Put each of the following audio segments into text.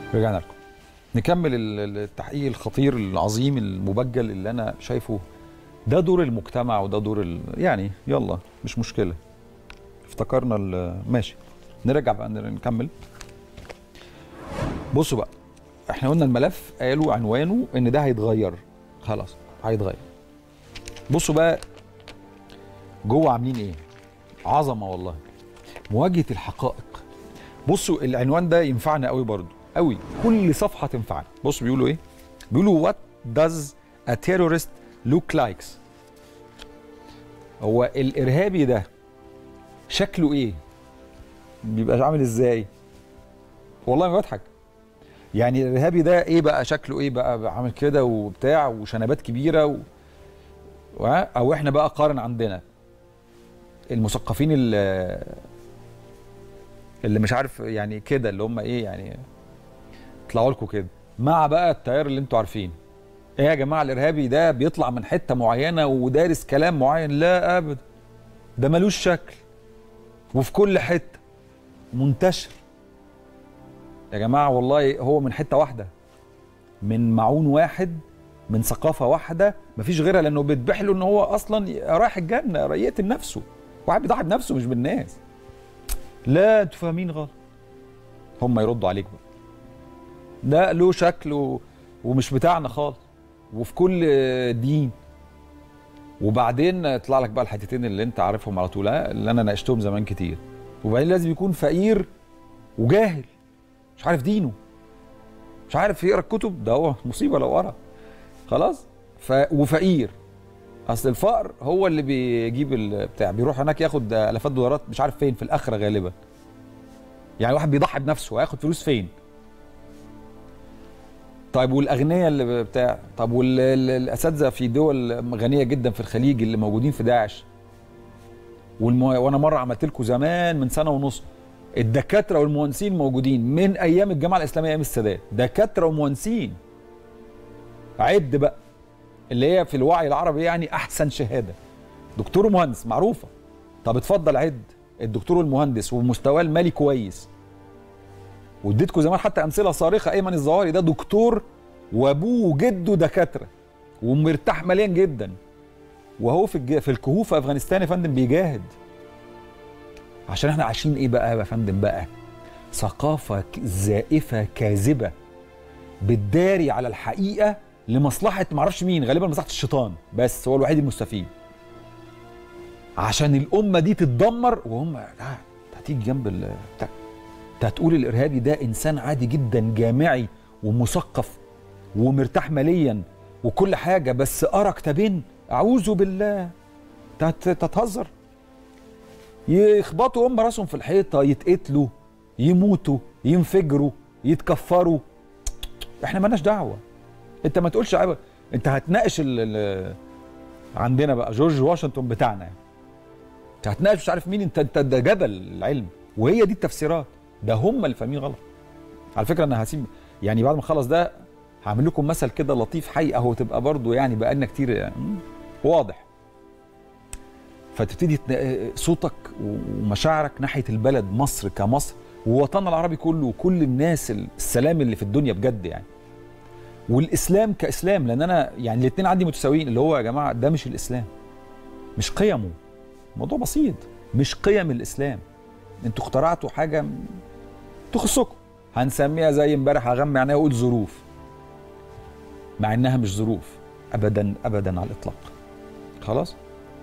رجعنا لكم نكمل ال- التحقيق الخطير العظيم المبجل اللي انا شايفه ده دور المجتمع وده دور ال... يعني يلا مش مشكله افتكرنا ال- ماشي نرجع بقى نر- نكمل بصوا بقى احنا قلنا الملف قالوا عنوانه ان ده هيتغير خلاص هيتغير بصوا بقى جوه عاملين ايه عظمه والله مواجهه الحقائق بصوا العنوان ده ينفعنا قوي برضو قوي كل صفحه تنفعنا بصوا بيقولوا ايه بيقولوا what does a terrorist look like هو الارهابي ده شكله ايه بيبقى عامل ازاي والله ما بضحك يعني الارهابي ده ايه بقى شكله ايه بقى عامل كده وبتاع وشنبات كبيره و... و... او احنا بقى قارن عندنا المثقفين اللي اللي مش عارف يعني كده اللي هم ايه يعني يطلعوا لكم كده مع بقى التيار اللي انتوا عارفين ايه يا جماعه الارهابي ده بيطلع من حته معينه ودارس كلام معين لا ابدا ده ملوش شكل وفي كل حته منتشر يا جماعه والله هو من حته واحده من معون واحد من ثقافه واحده مفيش غيرها لانه بيتبح له ان هو اصلا رايح الجنه يقتل نفسه واحد بيضحي بنفسه مش بالناس لا انتوا فاهمين غلط هم يردوا عليك بقى ده له شكل و... ومش بتاعنا خالص وفي كل دين وبعدين يطلع لك بقى الحتتين اللي انت عارفهم على طول ها؟ اللي انا ناقشتهم زمان كتير وبعدين لازم يكون فقير وجاهل مش عارف دينه مش عارف يقرا الكتب ده هو مصيبه لو قرا خلاص ف... وفقير اصل الفقر هو اللي بيجيب البتاع بيروح هناك ياخد الافات دولارات مش عارف فين في الاخره غالبا يعني واحد بيضحي بنفسه هياخد فلوس فين طيب والاغنياء اللي بتاع طب والاساتذه في دول غنيه جدا في الخليج اللي موجودين في داعش والمو... وانا مره عملت لكم زمان من سنه ونص الدكاتره والمهندسين موجودين من ايام الجامعه الاسلاميه ايام السادات دكاتره ومهندسين عد بقى اللي هي في الوعي العربي يعني احسن شهاده دكتور ومهندس معروفه طب اتفضل عد الدكتور والمهندس ومستواه المالي كويس واديتكم زمان حتى امثله صارخه ايمن الظواهري ده دكتور وابوه وجده دكاتره ومرتاح ماليا جدا وهو في الج... في الكهوف في افغانستان يا فندم بيجاهد عشان احنا عايشين ايه بقى يا فندم بقى ثقافه ك- زائفه كاذبه بتداري على الحقيقه لمصلحه معرفش مين غالبا مصلحه الشيطان بس هو الوحيد المستفيد عشان الامه دي تتدمر وهم لا أنت هتيجي جنب ال- بتاع انت هتقول الارهابي ده انسان عادي جدا جامعي ومثقف ومرتاح ماليا وكل حاجه بس قرا كتابين اعوذ بالله أنت هت- تتهزر يخبطوا ام راسهم في الحيطه يتقتلوا يموتوا ينفجروا يتكفروا احنا مالناش دعوه انت ما تقولش عيب انت هتناقش ال ال عندنا بقى جورج واشنطن بتاعنا يعني انت هتناقش مش عارف مين انت انت ده جبل العلم وهي دي التفسيرات ده هم اللي فاهمين غلط على فكره انا هسيب يعني بعد ما اخلص ده هعمل لكم مثل كده لطيف حي اهو تبقى برضو يعني بقالنا كتير يعني واضح فتبتدي تنا- صوتك ومشاعرك ناحيه البلد مصر كمصر ووطننا العربي كله وكل الناس السلام اللي في الدنيا بجد يعني والاسلام كاسلام لان انا يعني الاثنين عندي متساويين اللي هو يا جماعه ده مش الاسلام مش قيمه موضوع بسيط مش قيم الاسلام انتوا اخترعتوا حاجه م- تخصكم هنسميها زي امبارح هغمي عينيا واقول ظروف مع انها مش ظروف ابدا ابدا على الاطلاق خلاص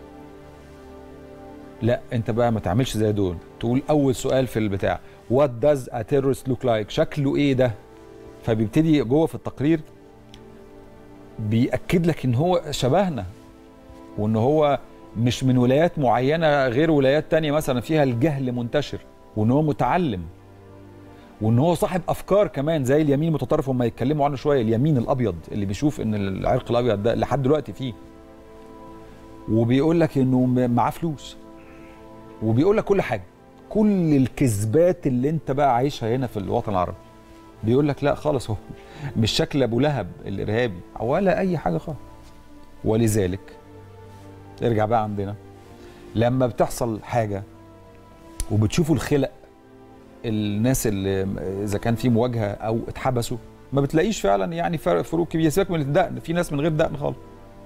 لا انت بقى ما تعملش زي دول تقول اول سؤال في البتاع وات داز ا terrorist لوك لايك شكله ايه ده فبيبتدي جوه في التقرير بيأكد لك ان هو شبهنا وان هو مش من ولايات معينة غير ولايات تانية مثلا فيها الجهل منتشر وان هو متعلم وان هو صاحب افكار كمان زي اليمين المتطرف هم يتكلموا عنه شويه اليمين الابيض اللي بيشوف ان العرق الابيض ده لحد دلوقتي فيه وبيقول لك انه م- معاه فلوس وبيقول لك كل حاجه كل الكذبات اللي انت بقى عايشها هنا في الوطن العربي بيقول لك لا خالص هو مش شكل ابو لهب الارهابي ولا اي حاجه خالص ولذلك ارجع بقى عندنا لما بتحصل حاجه وبتشوفوا الخلق الناس اللي اذا كان في مواجهه او اتحبسوا ما بتلاقيش فعلا يعني فرق فروق كبيره سيبك من الدقن في ناس من غير دقن خالص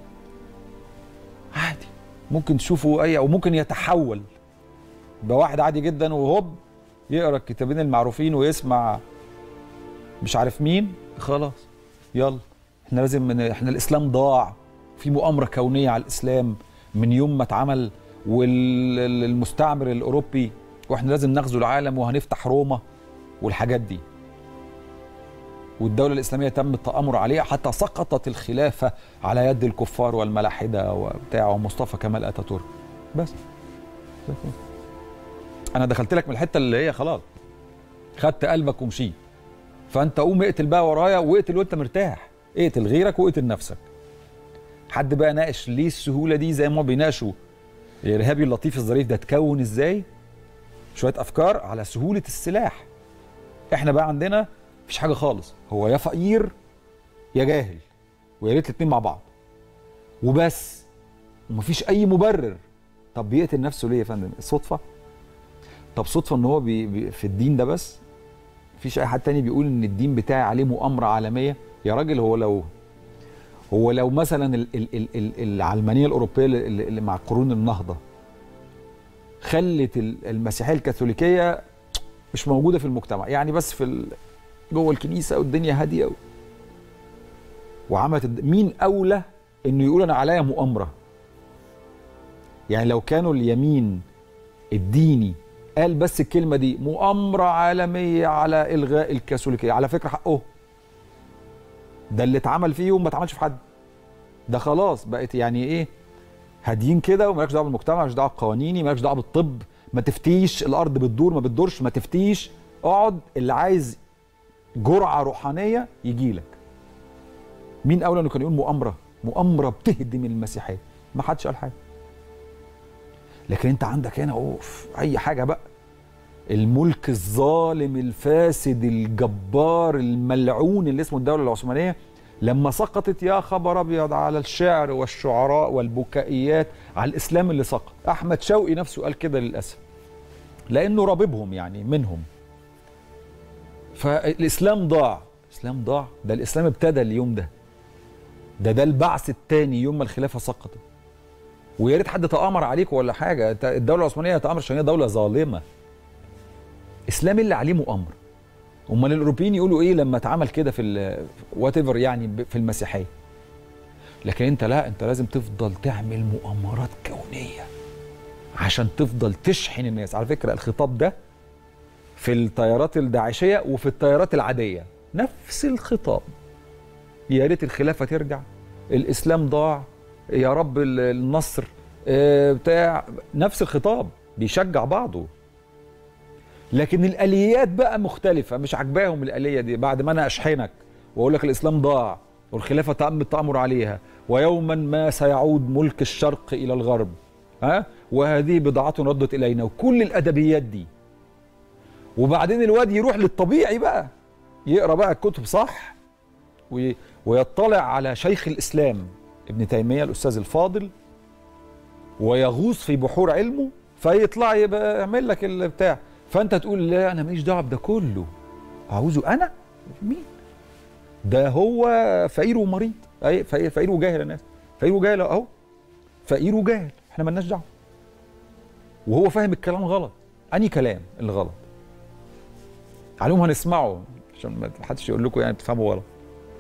عادي ممكن تشوفوا اي او ممكن يتحول بواحد عادي جدا وهوب يقرا الكتابين المعروفين ويسمع مش عارف مين خلاص يلا احنا لازم من احنا الاسلام ضاع في مؤامره كونيه على الاسلام من يوم ما اتعمل والمستعمر الاوروبي واحنا لازم نغزو العالم وهنفتح روما والحاجات دي والدولة الإسلامية تم التآمر عليها حتى سقطت الخلافة على يد الكفار والملاحدة وبتاع ومصطفى كمال أتاتورك بس أنا دخلت لك من الحتة اللي هي خلاص خدت قلبك ومشيت فأنت قوم اقتل بقى ورايا واقتل وأنت مرتاح اقتل غيرك واقتل نفسك حد بقى ناقش ليه السهولة دي زي ما بيناقشوا الإرهابي اللطيف الظريف ده اتكون إزاي شوية أفكار على سهولة السلاح احنا بقى عندنا مفيش حاجه خالص هو يا فقير يا جاهل ويا ريت الاثنين مع بعض وبس ومفيش اي مبرر طب بيقتل نفسه ليه يا فندم الصدفه طب صدفه ان هو بي بي في الدين ده بس مفيش اي حد تاني بيقول ان الدين بتاعي عليه مؤامره عالميه يا راجل هو لو هو لو مثلا ال ال ال ال العلمانيه الاوروبيه اللي, اللي مع قرون النهضه خلت المسيحيه الكاثوليكيه مش موجوده في المجتمع يعني بس في جوه الكنيسه والدنيا هاديه و... وعملت الد... مين اولى انه يقول انا عليا مؤامره يعني لو كانوا اليمين الديني قال بس الكلمه دي مؤامره عالميه على الغاء الكاثوليكيه على فكره حقه ده اللي اتعمل فيهم ما اتعملش في حد ده خلاص بقت يعني ايه هاديين كده ومالكش دعوه بالمجتمع مالكش دعوه بقوانيني مالكش دعوه بالطب ما تفتيش الارض بتدور ما بتدورش ما تفتيش اقعد اللي عايز جرعه روحانيه يجي لك مين اولى انه كان يقول مؤامره مؤامره بتهدم المسيحيه ما حدش قال حاجه لكن انت عندك هنا اوف اي حاجه بقى الملك الظالم الفاسد الجبار الملعون اللي اسمه الدوله العثمانيه لما سقطت يا خبر ابيض على الشعر والشعراء والبكائيات على الاسلام اللي سقط احمد شوقي نفسه قال كده للاسف لانه راببهم يعني منهم فالاسلام ضاع الاسلام ضاع ده الاسلام ابتدى اليوم ده ده ده البعث الثاني يوم ما الخلافه سقطت ويا ريت حد تآمر عليك ولا حاجه الدوله العثمانيه تآمر عشان هي دوله ظالمه اسلام اللي عليه مؤامره امال الاوروبيين يقولوا ايه لما اتعمل كده في وات ايفر يعني في المسيحيه لكن انت لا انت لازم تفضل تعمل مؤامرات كونيه عشان تفضل تشحن الناس على فكره الخطاب ده في الطيارات الداعشيه وفي الطيارات العاديه نفس الخطاب يا ريت الخلافه ترجع الاسلام ضاع يا رب النصر بتاع نفس الخطاب بيشجع بعضه لكن الاليات بقى مختلفه مش عاجباهم الاليه دي بعد ما انا اشحنك واقول لك الاسلام ضاع والخلافه تم التامر عليها ويوما ما سيعود ملك الشرق الى الغرب ها وهذه بضاعه ردت الينا وكل الادبيات دي وبعدين الواد يروح للطبيعي بقى يقرا بقى الكتب صح ويطلع على شيخ الاسلام ابن تيميه الاستاذ الفاضل ويغوص في بحور علمه فيطلع يبقى يعمل لك البتاع فانت تقول لا انا ماليش دعوه بده كله عاوزه انا مين ده هو فقير ومريض اي فقير وجاهل يا ناس فقير وجاهل اهو فقير وجاهل احنا مالناش دعوه وهو فاهم الكلام غلط اني كلام اللي غلط عليهم هنسمعه عشان ما حدش يقول لكم يعني بتفهموا غلط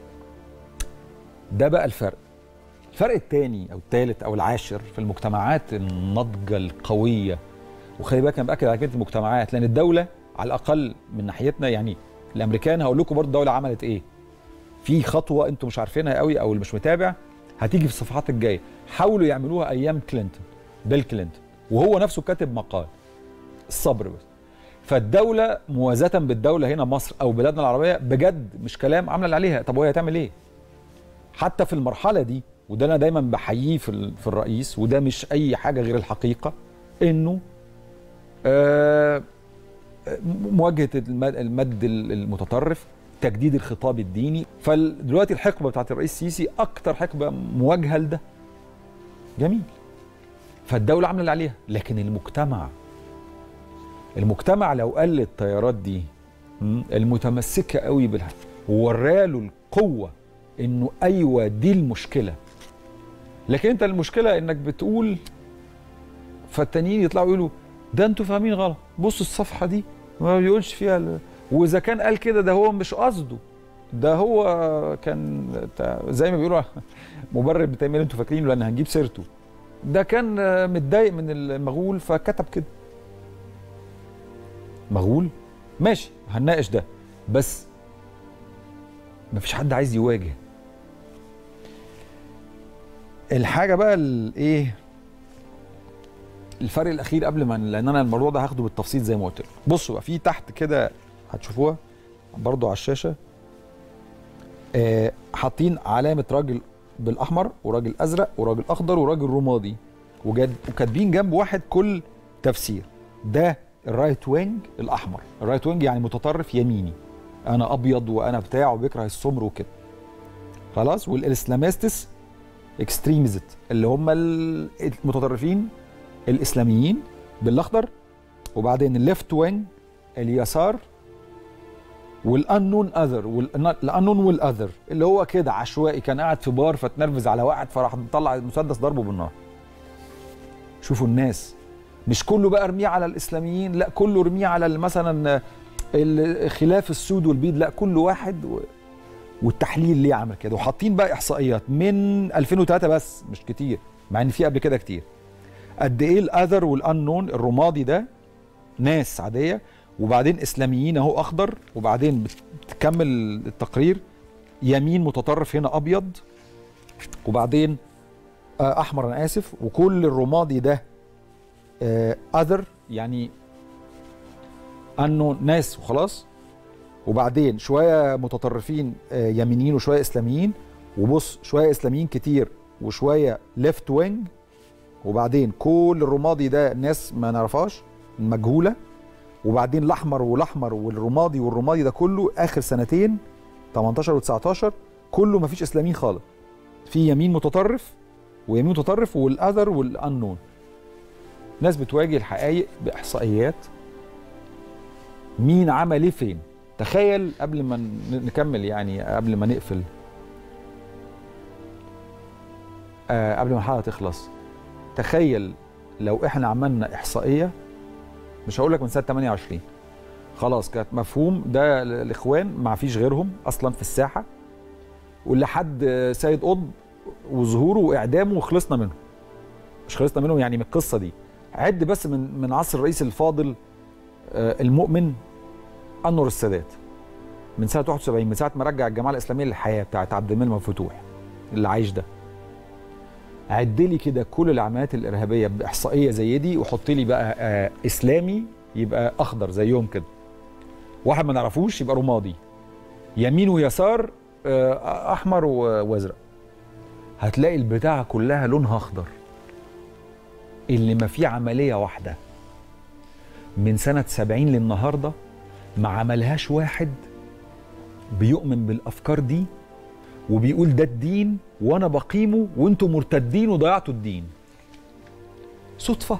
ده بقى الفرق الفرق الثاني او الثالث او العاشر في المجتمعات الناضجه القويه وخلي بالك انا باكد على كلمه المجتمعات لان الدوله على الاقل من ناحيتنا يعني الامريكان هقول لكم برضه الدوله عملت ايه في خطوه انتم مش عارفينها قوي او اللي مش متابع هتيجي في الصفحات الجايه حاولوا يعملوها ايام كلينتون بيل كلينتون وهو نفسه كاتب مقال الصبر بس فالدوله موازاه بالدوله هنا مصر او بلادنا العربيه بجد مش كلام عامله اللي عليها طب وهي هتعمل ايه حتى في المرحله دي وده انا دايما بحييه في, في الرئيس وده مش اي حاجه غير الحقيقه انه آه مواجهه المد المتطرف تجديد الخطاب الديني فدلوقتي الحقبه بتاعت الرئيس السيسي اكتر حقبه مواجهه لده جميل فالدوله عامله اللي عليها لكن المجتمع المجتمع لو قل التيارات دي م، المتمسكه قوي بالها ووراله القوه انه ايوه دي المشكله لكن انت المشكله انك بتقول فالتانيين يطلعوا يقولوا ده انتوا فاهمين غلط بصوا الصفحه دي ما بيقولش فيها ال... واذا كان قال كده ده هو مش قصده ده هو كان تا- زي ما بيقولوا مبرر ابن تيميه اللي انتوا فاكرينه لان هنجيب سيرته ده كان آه، متضايق من المغول فكتب كده مغول ماشي هنناقش ده بس مفيش حد عايز يواجه الحاجه بقى الايه الفرق الاخير قبل ما لان انا الموضوع ده هاخده بالتفصيل زي ما قلت لك بصوا بقى في تحت كده هتشوفوها برضو على الشاشه آه حاطين علامه راجل بالاحمر وراجل ازرق وراجل اخضر وراجل رمادي وجد وكاتبين جنب واحد كل تفسير ده الرايت وينج الاحمر الرايت وينج يعني متطرف يميني انا ابيض وانا بتاع وبيكره السمر وكده خلاص والاسلاميستس اكستريمزت اللي هم ال- المتطرفين الاسلاميين بالاخضر وبعدين الليفت وينج اليسار والانون اذر والانون والاذر اللي هو كده عشوائي كان قاعد في بار فتنرفز على واحد فراح مطلع المسدس ضربه بالنار شوفوا الناس مش كله بقى ارميه على الاسلاميين لا كله ارميه على ال- مثلا ال- خلاف السود والبيض لا كل واحد و... والتحليل ليه عمل كده وحاطين بقى احصائيات من 2003 بس مش كتير مع ان في قبل كده كتير قد ايه الاذر والانون الرمادي ده ناس عاديه وبعدين اسلاميين اهو اخضر وبعدين بتكمل التقرير يمين متطرف هنا ابيض وبعدين آه، احمر انا اسف وكل الرمادي ده اذر يعني انه ناس وخلاص وبعدين شويه متطرفين آه، يمينيين وشويه اسلاميين وبص شويه اسلاميين كتير وشويه ليفت وينج وبعدين كل الرمادي ده ناس ما نعرفهاش مجهوله وبعدين الاحمر والاحمر والرمادي والرمادي ده كله اخر سنتين 18 و19 كله ما فيش اسلاميين خالص في يمين متطرف ويمين متطرف والاذر والانون ناس بتواجه الحقائق باحصائيات مين عمل ايه فين تخيل قبل ما ن- نكمل يعني قبل ما نقفل آه قبل ما الحلقه تخلص تخيل لو احنا عملنا احصائيه مش هقول لك من سنه 28 خلاص كانت مفهوم ده ال- الاخوان ما فيش غيرهم اصلا في الساحه ولحد آه، سيد قطب وظهوره واعدامه وخلصنا منه مش خلصنا منهم يعني من القصه دي عد بس من من عصر الرئيس الفاضل آه، المؤمن انور السادات من سنه 71 من ساعه ما رجع الجماعه الاسلاميه للحياه بتاعت عبد المنعم فتوح اللي عايش ده عد لي كده كل العمليات الارهابيه باحصائيه زي دي وحط لي بقى آه اسلامي يبقى اخضر زيهم كده واحد ما نعرفوش يبقى رمادي يمين ويسار آه احمر و- وازرق هتلاقي البتاعه كلها لونها اخضر اللي ما فيه عمليه واحده من سنه 70 للنهارده ما عملهاش واحد بيؤمن بالافكار دي وبيقول ده الدين وانا بقيمه وانتم مرتدين وضيعتوا الدين صدفه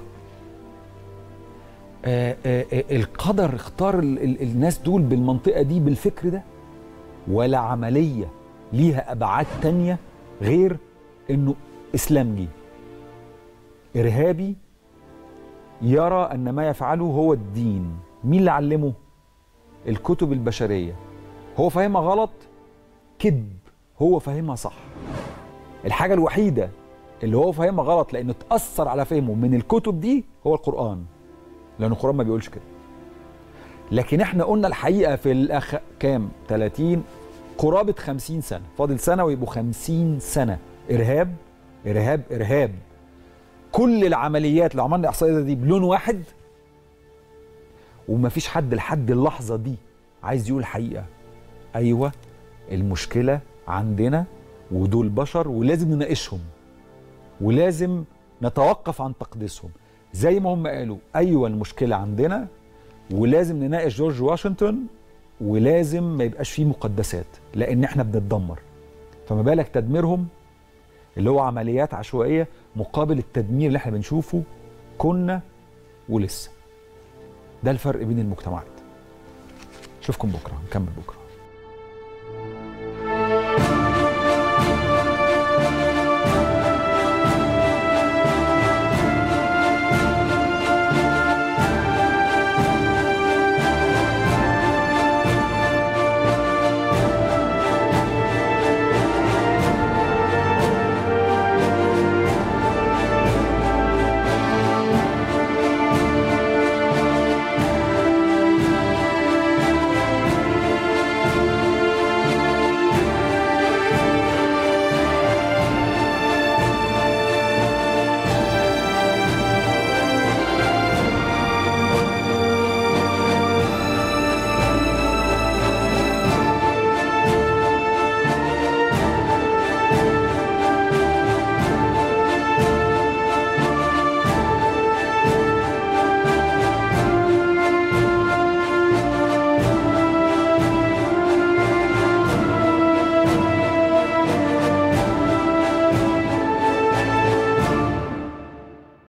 آه آه آه القدر اختار ال ال الناس دول بالمنطقه دي بالفكر ده ولا عمليه ليها ابعاد تانية غير انه اسلام جه ارهابي يرى ان ما يفعله هو الدين مين اللي علمه الكتب البشريه هو فاهمها غلط كذب هو فاهمها صح الحاجه الوحيده اللي هو فاهمها غلط لانه اتاثر على فهمه من الكتب دي هو القران لان القران ما بيقولش كده لكن احنا قلنا الحقيقه في الاخ كام 30 قرابه 50 سنه فاضل سنه ويبقوا 50 سنه ارهاب ارهاب ارهاب كل العمليات لو عملنا احصائيه دي بلون واحد ومفيش حد لحد اللحظه دي عايز يقول الحقيقه ايوه المشكله عندنا ودول بشر ولازم نناقشهم ولازم نتوقف عن تقديسهم زي ما هم قالوا ايوه المشكله عندنا ولازم نناقش جورج واشنطن ولازم ما يبقاش فيه مقدسات لان احنا بنتدمر فما بالك تدميرهم اللي هو عمليات عشوائيه مقابل التدمير اللي احنا بنشوفه كنا ولسه ده الفرق بين المجتمعات اشوفكم بكره نكمل بكره